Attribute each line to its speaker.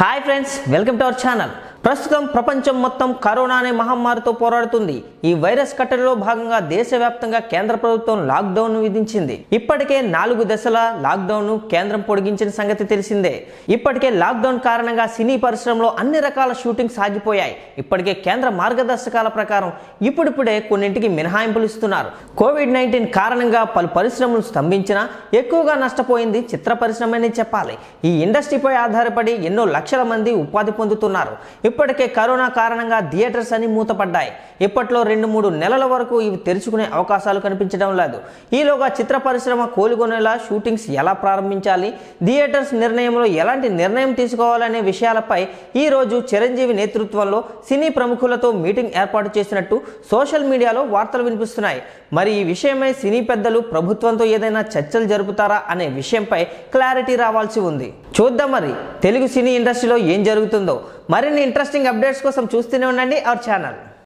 Speaker 1: hi friends welcome to our channel ప్రస్తుతం ప్రపంచం మొత్తం కరోనా అనే మహమ్మారితో పోరాడుతుంది ఈ వైరస్ కట్టడిలో భాగంగా దేశవ్యాప్తంగా కేంద్ర ప్రభుత్వం లాక్డౌన్ విధించింది ఇప్పటికే నాలుగు దశల లాక్డౌన్ కేంద్రం పొడిగించిన సంగతి తెలిసిందే ఇప్పటికే లాక్డౌన్ కారణంగా సినీ పరిశ్రమలో అన్ని రకాల షూటింగ్స్ ఆగిపోయాయి ఇప్పటికే కేంద్ర మార్గదర్శకాల ప్రకారం ఇప్పుడిప్పుడే కొన్నింటికి మినహాయింపులు ఇస్తున్నారు కోవిడ్ నైన్టీన్ కారణంగా పలు పరిశ్రమలు స్తంభించినా ఎక్కువగా నష్టపోయింది చిత్ర పరిశ్రమ అని చెప్పాలి ఈ ఇండస్ట్రీపై ఆధారపడి ఎన్నో లక్షల మంది ఉపాధి పొందుతున్నారు ఇప్పటికే కరోనా కారణంగా థియేటర్స్ అని మూతపడ్డాయి ఇప్పట్లో రెండు మూడు నెలల వరకు ఇవి తెరుచుకునే అవకాశాలు కనిపించడం లేదు ఈలోగా చిత్ర పరిశ్రమ కోలుకొనేలా షూటింగ్స్ ఎలా ప్రారంభించాలి థియేటర్స్ నిర్ణయంలో ఎలాంటి నిర్ణయం తీసుకోవాలనే విషయాలపై ఈ రోజు చిరంజీవి నేతృత్వంలో సినీ ప్రముఖులతో మీటింగ్ ఏర్పాటు చేసినట్టు సోషల్ మీడియాలో వార్తలు వినిపిస్తున్నాయి మరి ఈ విషయమై సినీ పెద్దలు ప్రభుత్వంతో ఏదైనా చర్చలు జరుపుతారా అనే విషయంపై క్లారిటీ రావాల్సి ఉంది చూద్దాం మరి తెలుగు సినీ ఇండస్ట్రీలో ఏం జరుగుతుందో మరిన్ని ఇంట్రెస్టింగ్ అప్డేట్స్ కోసం చూస్తూనే ఉండండి అవర్ ఛానల్